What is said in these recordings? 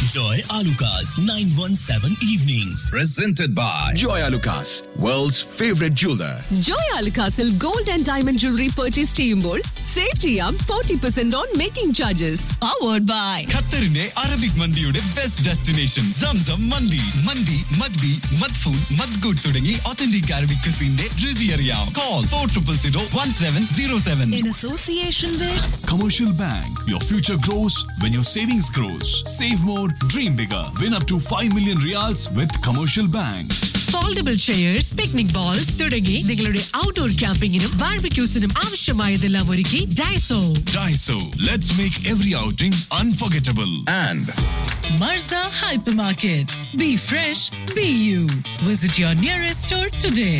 Joy Alukas 917 Evenings. presented by Joy Lucas, world's favorite jeweler. ജോയ് അൽക്കാസിൽ gold and diamond jewellery purchase ചെയ്യുമ്പോൾ save ചെയ്യാം forty percent on making charges powered by ഖത്തറിന്റെ Arabic മന്തിയുടെ best destination Zamzam മന്തി മന്തി മദ്ബി മദ്ഫൂൺ മദ്ഗുഡ് തുടങ്ങി ഒത്തന്റിക് അറബിക് ക്രിസിന്റെ രുചി അറിയാം call four triple zero one seven zero seven in association Commercial Bank. Your future grows when your savings grows. Save more, dream bigger. Win up to 5 million reals with Commercial Bank. Foldable chairs picnic balls തുടങ്ങി നിങ്ങളുടെ outdoor ക്യാമ്പിങ്ങിനും ബാർബിക്യൂസിനും ആവശ്യമായതെല്ലാം ഒരുക്കി Daiso Daiso. Let's make every outing unforgettable. And Marza hypermarket be fresh be you visit your nearest store today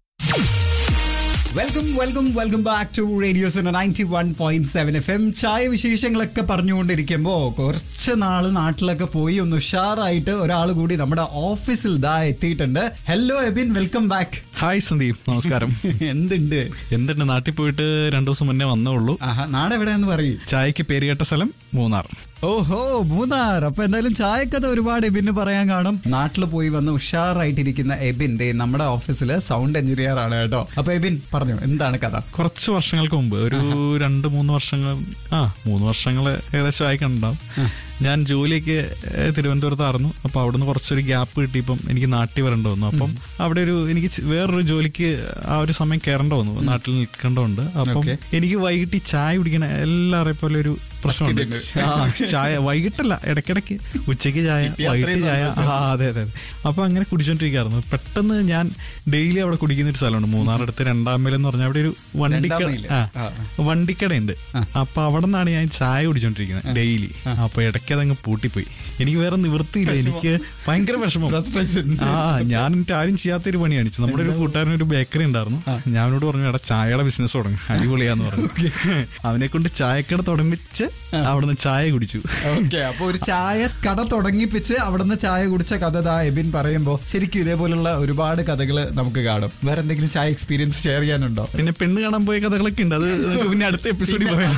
welcome welcome welcome back to radio ninety one point seven F M ചായ വിശേഷങ്ങളൊക്കെ പറഞ്ഞുകൊണ്ടിരിക്കുമ്പോൾ കുറച്ച് നാള് നാട്ടിലൊക്കെ പോയി ഒന്ന് ഉഷാറായിട്ട് ഒരാൾ കൂടി നമ്മുടെ ഓഫീസിൽ ഇതാ എത്തിയിട്ടുണ്ട് hello Ebin welcome back hi Sandeep നമസ്കാരം എന്തുണ്ട് എന്തുണ്ട് നാട്ടിൽ പോയിട്ട് രണ്ടു ദിവസം മുന്നേ വന്നേ ഉള്ളൂ ആഹാ നാട് എവിടെയെന്ന് പറയൂ ചായക്ക് പേര് കേട്ട സ്ഥലം മൂന്നാർ ഓഹോ മൂന്നാർ അപ്പൊ എന്തായാലും ചായക്കഥ ഒരുപാട് എബിന് പറയാൻ കാണും നാട്ടിൽ പോയി വന്ന് ഉഷാറായിട്ടിരിക്കുന്ന എബിൻ ദേ നമ്മുടെ ഓഫീസില് സൗണ്ട് എഞ്ചിനീയർ ആണ് കേട്ടോ അപ്പൊ എബിൻ പറഞ്ഞു എന്താണ് കഥ കുറച്ച് വർഷങ്ങൾക്ക് മുമ്പ് ഒരു രണ്ട് മൂന്ന് വർഷങ്ങൾ ആ മൂന്ന് വർഷങ്ങൾ ഏകദേശം ആയിക്കണ്ടാവും ഞാൻ ജോലിയൊക്കെ ഏഹ്, തിരുവനന്തപുരത്തായിരുന്നു അപ്പൊ അവിടുന്ന് കുറച്ചൊരു ഗ്യാപ്പ് കിട്ടിയപ്പം എനിക്ക് നാട്ടിൽ വരേണ്ട വന്നു അപ്പം അവിടെ ഒരു എനിക്ക് ചെ- വേറൊരു ജോലിക്ക് ആ ഒരു സമയം കയറേണ്ട വന്നു നാട്ടിൽ നിൽക്കേണ്ടതുണ്ട് അപ്പം Okay. എനിക്ക് വൈകിട്ട് ഈ ചായ കുടിക്കണ എല്ലാവരെയും പോലെ ഒരു പ്രശ്നമുണ്ട് ആ ചായ വൈകിട്ടല്ല ഇടയ്ക്കിടയ്ക്ക് ഉച്ചയ്ക്ക് ചായ കിട്ടിയ വൈകിട്ട് അത്രയും ചായ സന്തോഷം. ആ അതെ അതെ അതെ അപ്പൊ അങ്ങനെ കുടിച്ചോണ്ടിരിക്കായിരുന്നു പെട്ടെന്ന് ഞാൻ ഡെയിലി അവിടെ കുടിക്കുന്ന ഒരു സ്ഥലമുണ്ട് മൂന്നാറടുത്ത് രണ്ടാം മൈൽ എന്ന് പറഞ്ഞാൽ അവിടെ ഒരു വണ്ടിക്കട രണ്ടാം മൈല്? ആ ആ, വണ്ടിക്കടയുണ്ട് അപ്പൊ അവിടെ നിന്നാണ് ഞാൻ ചായ കുടിച്ചോണ്ടിരിക്കുന്നത് ഡെയിലി അപ്പൊ ഇടയ്ക്ക് അതങ്ങ് പൂട്ടിപ്പോയി എനിക്ക് വേറെ നിവൃത്തിയില്ല എനിക്ക് ഭയങ്കര വിഷമം Frustration. ആ ഞാൻ എന്നിട്ട് ആരും ചെയ്യാത്തൊരു പണി കാണിച്ചു നമ്മുടെ ഒരു കൂട്ടുകാരൻ ഒരു ബേക്കറി ഉണ്ടായിരുന്നു ഞാൻ അവനോട് പറഞ്ഞു എടാ ചായയുടെ ബിസിനസ് തുടങ്ങും അടിപൊളിയാന്ന് പറഞ്ഞു അവനെ കൊണ്ട് ചായക്കട തുടങ്ങിച്ച് അവിടുന്ന് ചായ കുടിച്ചു ഓക്കെ അപ്പൊ ഒരു ചായ കട തുടങ്ങിപ്പിച്ച് അവിടുന്ന് ചായ കുടിച്ച കഥ ദാ എബിൻ പറയുമ്പോ ശരിക്കും ഇതേപോലുള്ള ഒരുപാട് കഥകൾ നമുക്ക് കാണും വേറെ എന്തെങ്കിലും ചായ എക്സ്പീരിയൻസ് ഷെയർ ചെയ്യാനുണ്ടോ പിന്നെ പെണ്ണ് കാണാൻ പോയ കഥകളൊക്കെ ഉണ്ട് അത് നമുക്ക് പിന്നെ അടുത്ത എപ്പിസോഡിൽ പറയാം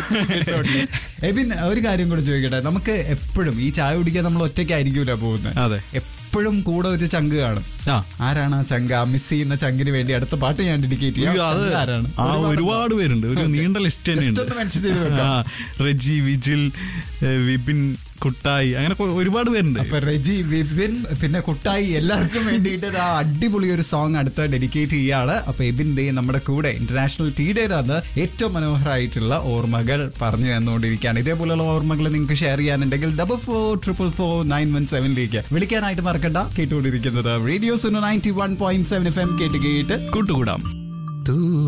എബിൻ ഒരു കാര്യം കൂടെ ചോദിക്കട്ടെ നമുക്ക് എപ്പോഴും ഈ ചായ കുടിക്കാൻ നമ്മൾ ഒറ്റയ്ക്കായിരിക്കൂല പോകുന്നത് അതെ. എപ്പോഴും കൂടെ ഒരു ചങ്ക് കാണും ആ. ആരാണ് ആ ചങ്ക് ആ മിസ് ചെയ്യുന്ന ചങ്കിന് വേണ്ടി അടുത്ത പാട്ട് ഞാൻ ഡെഡിക്കേറ്റ് അയ്യോ, ചെയ്യാം അത് ചങ്ക് ആരാണ് ആ ഒരുപാട് പേരുണ്ട് ഒരു നീണ്ട ലിസ്റ്റ് തന്നെയുണ്ട് Just ഒന്ന് mention ചെയ്ത് വെക്കാം. ആ, റെജി വിജിൽ ഏ, വിപിൻ കുട്ടായി അങ്ങനെ കൊ- ഒരുപാട് പേരുണ്ട് അപ്പൊ റെജി വിപിൻ പിന്നെ കുട്ടായി എല്ലാവർക്കും വേണ്ടിയിട്ട് ആ അടിപൊളി ഒരു സോങ് അടുത്ത ഡെഡിക്കേറ്റ് ചെയ്യാണ് അപ്പൊ എബിൻ ദേ നമ്മുടെ കൂടെ ഇന്റർനാഷണൽ ടീ ഡേ ആണ് ഏറ്റവും മനോഹരമായിട്ടുള്ള ഓർമ്മകൾ പറഞ്ഞു തന്നുകൊണ്ടിരിക്കുകയാണ് ഇതേപോലെയുള്ള ഓർമ്മകൾ നിങ്ങൾക്ക് ഷെയർ ചെയ്യാനുണ്ടെങ്കിൽ double four triple four nine one സെവനിലേക്ക് വിളിക്കാനായിട്ട് മറക്കണ്ട കേട്ടുകൊണ്ടിരിക്കുന്നത് radio Suno ninety one point seven F M കേട്ട് കേട്ട് കൂട്ടുകൂടാം